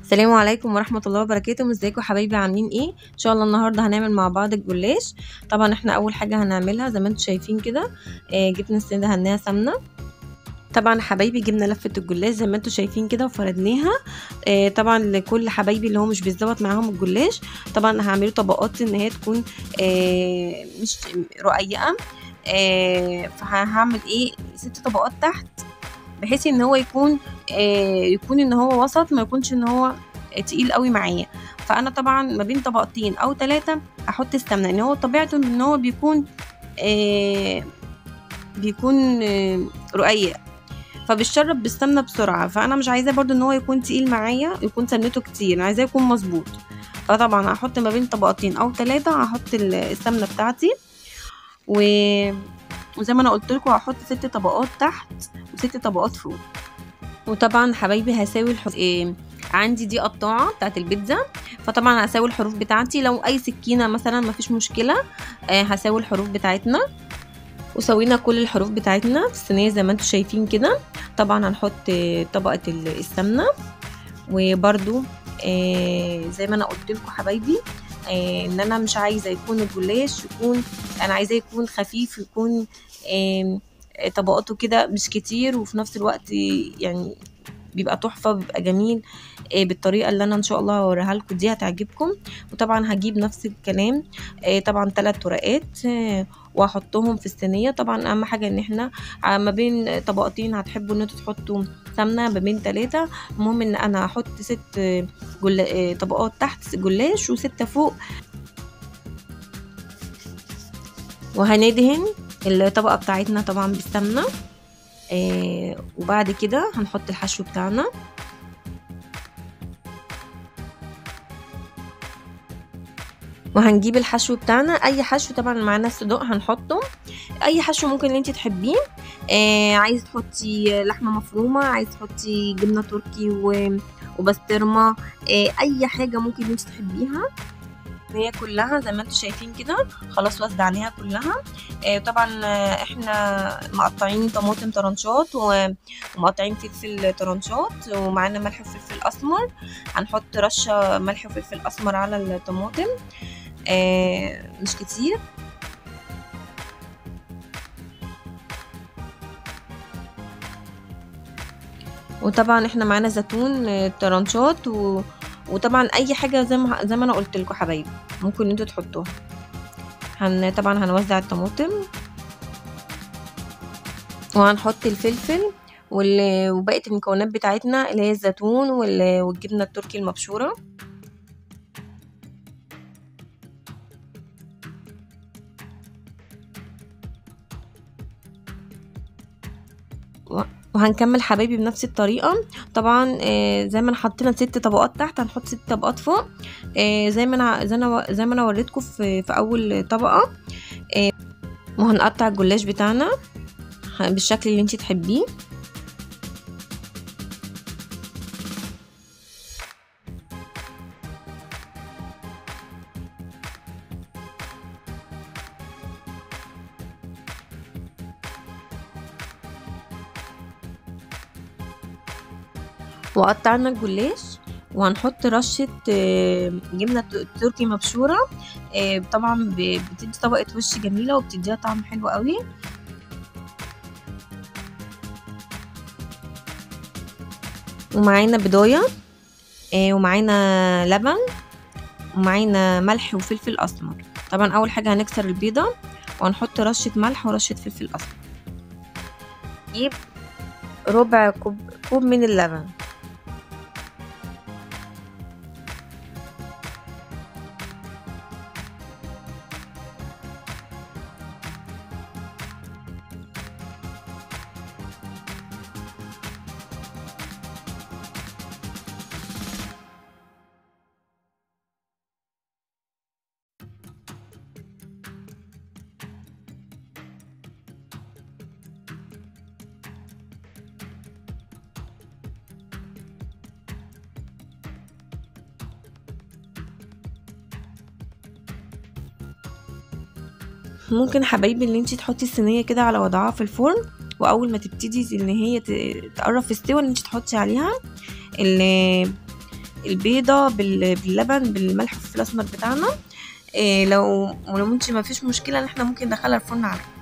السلام عليكم ورحمة الله وبركاته ازيكم حبايبي عاملين ايه ان شاء الله النهارده هنعمل مع بعض الجلاش طبعا احنا اول حاجة هنعملها زي ما انتم شايفين كده آه جبنا السن دهناها سمنة طبعا حبايبي جبنا لفة الجلاش زي ما انتم شايفين كده وفردناها آه طبعا لكل حبايبي اللي هو مش بيتظبط معاهم الجلاش طبعا هعمله طبقات ان هي تكون آه مش رقيقة آه فهعمل ايه ست طبقات تحت بحيث ان هو يكون آه يكون ان هو وسط ما يكونش ان هو تقيل قوي معايا فانا طبعا ما بين طبقتين او ثلاثة احط السمنه ان هو طبيعته ان هو بيكون آه بيكون آه رقيق فبيشرب بالسمنه بسرعه فانا مش عايزاه برضو ان هو يكون تقيل معايا يكون سمنته كتير انا عايزاه يكون مظبوط فطبعا هحط ما بين طبقتين او ثلاثة هحط السمنه بتاعتي و وزي ما انا قلت لكم هحط ست طبقات تحت وست طبقات فوق وطبعا حبايبي هساوي الحروف إيه عندي دي قطاعه بتاعت البيتزا فطبعا هساوي الحروف بتاعتي لو اي سكينه مثلا مفيش مشكله آه هساوي الحروف بتاعتنا وسوينا كل الحروف بتاعتنا في الصينيه زي ما انتم شايفين كده طبعا هنحط طبقه السمنه وبرده آه زي ما انا قلت لكم حبايبي آه ان انا مش عايزه يكون الجلاش يكون انا عايزاه يكون خفيف يكون آه طبقاته كده مش كتير وفي نفس الوقت يعني بيبقى تحفه بيبقى جميل آه بالطريقه اللي انا ان شاء الله هوريها لكم دي هتعجبكم وطبعا هجيب نفس الكلام آه طبعا ثلاث ورقات آه واحطهم في الصينيه طبعا اهم حاجه ان احنا ما بين طبقتين هتحبوا ان انتوا تحطوا سمنه ما بين ثلاثه المهم ان انا هحط ست جل... طبقات تحت جلاش وسته فوق وهندهن الطبقه بتاعتنا طبعا بالسمنه آه وبعد كده هنحط الحشو بتاعنا وهنجيب الحشو بتاعنا اي حشو طبعا معانا الصدوق هنحطه اي حشو ممكن اللي انت تحبيه آه عايز تحطي لحمه مفرومه عايز تحطي جبنه تركي وبسطرمه آه اي حاجه ممكن اللي انت تحبيها هي كلها زي ما انتم شايفين كده خلاص وزعناها كلها آه طبعا احنا مقطعين طماطم طرنشات ومقطعين فلفل طرنشات ومعانا ملح وفلفل اسمر هنحط رشه ملح وفلفل اسمر على الطماطم آه مش كتير وطبعا احنا معانا زيتون طرنشات و... وطبعا اي حاجه زي ما زي ما انا قلت لكم حبايبي ممكن انتوا تحطوها هن طبعا هنوزع الطماطم وهنحط الفلفل وال... وبقيه المكونات بتاعتنا اللي هي الزيتون وال... والجبنه التركي المبشوره وهنكمل حبايبي بنفس الطريقه طبعا آه زي ما حطينا ست طبقات تحت هنحط ست طبقات فوق آه زي ما انا زي انا زي ما انا وريتكم في, في اول طبقه آه وهنقطع الجلاش بتاعنا بالشكل اللي انت تحبيه وقطعنا الجلاش وهنحط رشة جبنة تركي مبشورة طبعا بتدي طبقة وش جميلة وبتديها طعم حلو قوي ومعانا بضاية ومعانا لبن ومعانا ملح وفلفل أسمر طبعا أول حاجة هنكسر البيضة وهنحط رشة ملح ورشة فلفل أسمر نجيب ربع كوب كوب من اللبن ممكن حبايبي اللي انت تحطي الصينيه كده على وضعها في الفرن واول ما تبتدي ان هي تقرب في السوا ان انت تحطي عليها البيضه بال- باللبن بالملح والفلفل الاسمر بتاعنا إيه لو لو انت ما فيش مشكله ان احنا ممكن ندخلها الفرن على